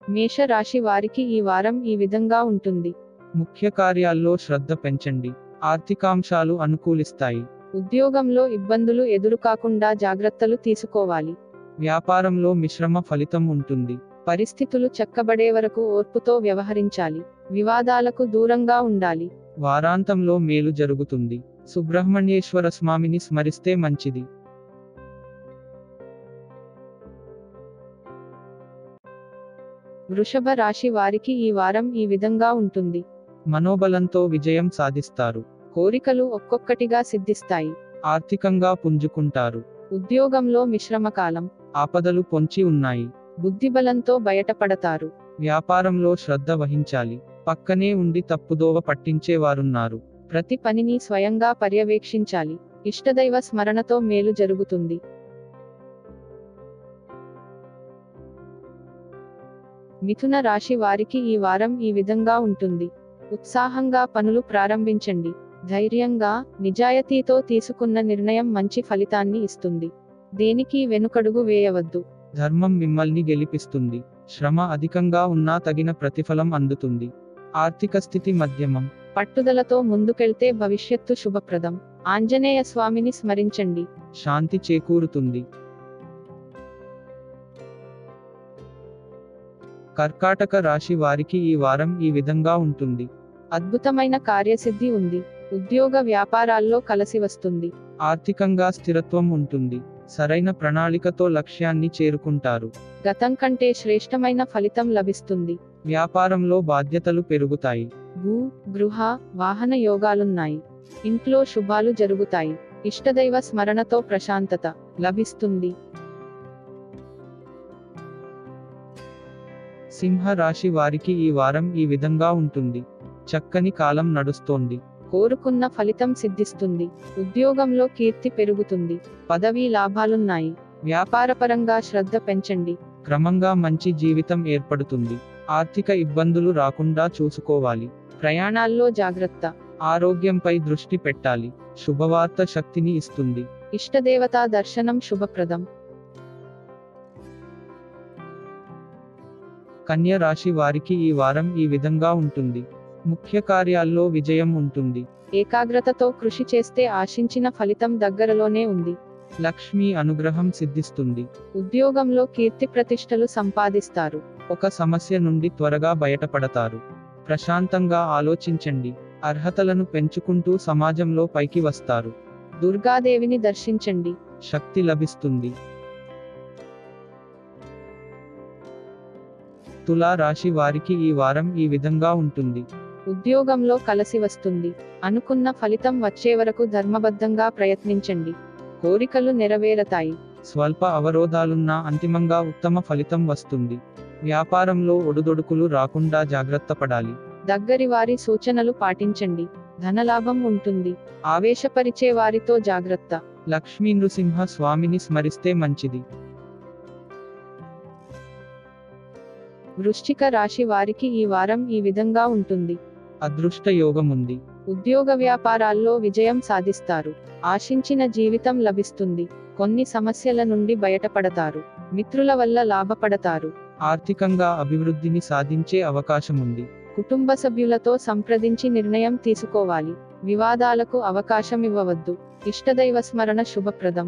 మేష రాశి వారికి ఈ వారం ఈ విధంగా ఉంటుంది ముఖ్య కార్యాల్లో శ్రద్ధ పెంచండి ఆర్థికాంశాలు అనుకూలిస్తాయి ఉద్యోగంలో ఇబ్బందులు ఎదురుకాకుండా జాగ్రత్తలు తీసుకోవాలి వ్యాపారంలో మిశ్రమ ఫలితం ఉంటుంది పరిస్థితులు చక్కబడే వరకు ఓర్పుతో వ్యవహరించాలి వివాదాలకు దూరంగా ఉండాలి వారాంతంలో మేలు జరుగుతుంది సుబ్రహ్మణ్యేశ్వర స్వామిని స్మరిస్తే మంచిది వృషభ రాశి వారికి ఈ వారం ఈ విధంగా ఉంటుంది మనోబలంతో విజయం సాధిస్తారు కోరికలు ఒక్కొక్కటిగా సిద్ధిస్తాయి ఆర్థికంగా పుంజుకుంటారు ఉద్యోగంలో మిశ్రమ కాలం ఆపదలు పొంచి ఉన్నాయి బుద్ధిబలంతో బయటపడతారు వ్యాపారంలో శ్రద్ధ వహించాలి పక్కనే ఉండి తప్పుదోవ పట్టించేవారున్నారు ప్రతి పనిని స్వయంగా పర్యవేక్షించాలి ఇష్టదైవ స్మరణతో మేలు జరుగుతుంది మిథున రాశి వారికి ఈ వారం ఈ విధంగా ఉంటుంది ఉత్సాహంగా పనులు ప్రారంభించండి ధైర్యంగా నిజాయితీతో తీసుకున్న నిర్ణయం మంచి ఫలితాన్ని ఇస్తుంది దేనికి వెనుకడుగు వేయవద్దు ధర్మం మిమ్మల్ని గెలిపిస్తుంది శ్రమ అధికంగా ఉన్నా తగిన ప్రతిఫలం అందుతుంది ఆర్థిక స్థితి మధ్యమం పట్టుదలతో ముందుకెళ్తే భవిష్యత్తు శుభప్రదం ఆంజనేయ స్వామిని స్మరించండి శాంతి చేకూరుతుంది కర్కాటక రాశి వారికి ఈ వారం ఈ విధంగా ఉంటుంది అద్భుతమైన కార్యసిద్ధి ఉంది ఉద్యోగ వ్యాపారాల్లో కలసి వస్తుంది ఆర్థికంగా స్థిరత్వం ఉంటుంది సరైన ప్రణాళికతో లక్ష్యాన్ని చేరుకుంటారు గతం కంటే శ్రేష్టమైన ఫలితం లభిస్తుంది వ్యాపారంలో బాధ్యతలు పెరుగుతాయి భూ గృహ వాహన యోగాలున్నాయి ఇంట్లో శుభాలు జరుగుతాయి ఇష్టదైవ స్మరణతో ప్రశాంతత లభిస్తుంది సింహ రాశి వారికి ఈ వారం ఈ విధంగా ఉంటుంది చక్కని కాలం నడుస్తోంది కోరుకున్న ఫలితం సిద్ధిస్తుంది ఉద్యోగంలో కీర్తి పెరుగుతుంది పదవీ లాభాలున్నాయి వ్యాపారపరంగా శ్రద్ధ పెంచండి క్రమంగా మంచి జీవితం ఏర్పడుతుంది ఆర్థిక ఇబ్బందులు రాకుండా చూసుకోవాలి ప్రయాణాల్లో జాగ్రత్త ఆరోగ్యంపై దృష్టి పెట్టాలి శుభవార్త శక్తిని ఇస్తుంది ఇష్టదేవతా దర్శనం శుభప్రదం కన్య రాశి వారికి ఈ వారం ఈ విధంగా ఉంటుంది ముఖ్య కార్యాల్లో విజయం ఉంటుంది ఏకాగ్రతతో కృషి చేస్తే ఆశించిన ఫలితం దగ్గరలోనే ఉంది లక్ష్మీ అనుగ్రహం సిద్ధిస్తుంది ఉద్యోగంలో కీర్తి ప్రతిష్టలు సంపాదిస్తారు ఒక సమస్య నుండి త్వరగా బయటపడతారు ప్రశాంతంగా ఆలోచించండి అర్హతలను పెంచుకుంటూ సమాజంలో పైకి వస్తారు దుర్గాదేవిని దర్శించండి శక్తి లభిస్తుంది తులా రాశి వారికి ఈ వారం ఈ విధంగా ఉంటుంది ఉద్యోగంలో కలసి వస్తుంది అనుకున్న ఫలితం వచ్చే వరకు ధర్మబద్ధంగా ప్రయత్నించండి కోరికలు నెరవేరతాయి స్వల్ప అవరోధాలున్నా అంతిమంగా ఉత్తమ ఫలితం వస్తుంది వ్యాపారంలో ఒడుదొడుకులు రాకుండా జాగ్రత్త పడాలి దగ్గరి వారి సూచనలు పాటించండి ధనలాభం ఉంటుంది ఆవేశపరిచే వారితో జాగ్రత్త లక్ష్మీ నృసింహ స్వామిని స్మరిస్తే మంచిది వృశ్చిక రాశి వారికి ఈ వారం ఈ విధంగా ఉంటుంది అదృష్ట యోగముంది ఉద్యోగ వ్యాపారాల్లో విజయం సాధిస్తారు ఆశించిన జీవితం లభిస్తుంది కొన్ని సమస్యల నుండి బయటపడతారు మిత్రుల వల్ల లాభపడతారు ఆర్థికంగా అభివృద్ధిని సాధించే అవకాశముంది కుటుంబ సభ్యులతో సంప్రదించి నిర్ణయం తీసుకోవాలి వివాదాలకు అవకాశం ఇవ్వవద్దు ఇష్టదైవ స్మరణ శుభప్రదం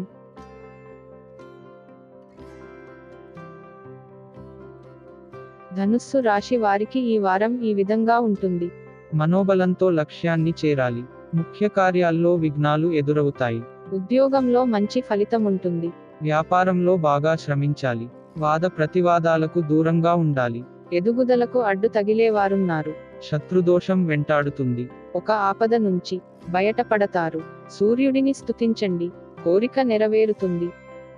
ధనుస్సు రాశి వారికి ఈ వారం ఈ విధంగా ఉంటుంది మనోబలంతో లక్ష్యాన్ని చేరాలి ముఖ్య కార్యాల్లో విఘ్నాలు ఎదురవుతాయి ఉద్యోగంలో మంచి ఫలితం ఉంటుంది వ్యాపారంలో బాగా శ్రమించాలి వాద ప్రతివాదాలకు దూరంగా ఉండాలి ఎదుగుదలకు అడ్డు తగిలేవారున్నారు శత్రుదోషం వెంటాడుతుంది ఒక ఆపద నుంచి బయటపడతారు సూర్యుడిని స్తుతించండి కోరిక నెరవేరుతుంది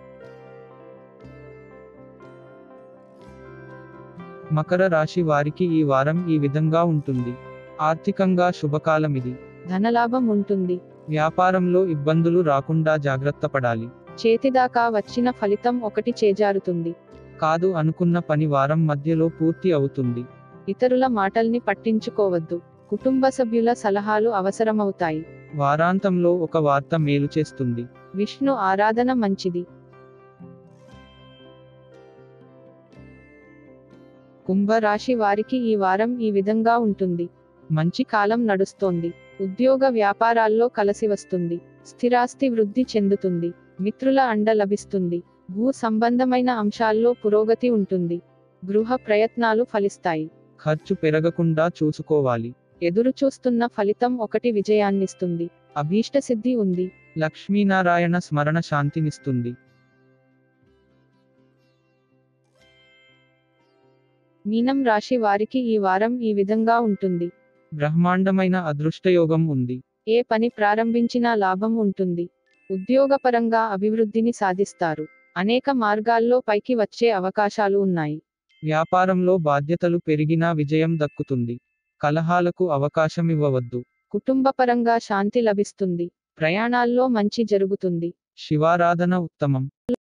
మకర రాశి వారికి ఈ వారం ఈ విధంగా ఉంటుంది ఆర్థికంగా శుభకాలమిది ధనలాభం ఉంటుంది వ్యాపారంలో ఇబ్బందులు రాకుండా జాగ్రత్త పడాలి చేతిదాకా వచ్చిన ఫలితం ఒకటి చేజారుతుంది కాదు అనుకున్న పని వారం మధ్యలో పూర్తి అవుతుంది ఇతరుల మాటల్ని పట్టించుకోవద్దు కుటుంబ సభ్యుల సలహాలు అవసరమవుతాయి వారాంతంలో ఒక వార్త మేలు చేస్తుంది విష్ణు ఆరాధన మంచిది కుంభ రాశి వారికి ఈ వారం ఈ విధంగా ఉంటుంది మంచి కాలం నడుస్తోంది ఉద్యోగ వ్యాపారాల్లో కలసి వస్తుంది స్థిరాస్తి వృద్ధి చెందుతుంది మిత్రుల అండ లభిస్తుంది భూ సంబంధమైన అంశాల్లో పురోగతి ఉంటుంది గృహ ప్రయత్నాలు ఫలిస్తాయి ఖర్చు పెరగకుండా చూసుకోవాలి ఎదురు చూస్తున్న ఫలితం ఒకటి విజయాన్నిస్తుంది అభీష్ట సిద్ధి ఉంది లక్ష్మీనారాయణ స్మరణ శాంతినిస్తుంది మీనం రాశి వారికి ఈ వారం ఈ విధంగా ఉంటుంది బ్రహ్మాండమైన అదృష్టయోగం ఉంది ఏ పని ప్రారంభించినా లాభం ఉంటుంది ఉద్యోగపరంగా అభివృద్ధిని సాధిస్తారు అనేక మార్గాల్లో పైకి వచ్చే అవకాశాలు ఉన్నాయి వ్యాపారంలో బాధ్యతలు పెరిగినా విజయం దక్కుతుంది కలహాలకు అవకాశమివ్వవద్దు కుటుంబపరంగా శాంతి లభిస్తుంది ప్రయాణాల్లో మంచి జరుగుతుంది శివారాధన ఉత్తమం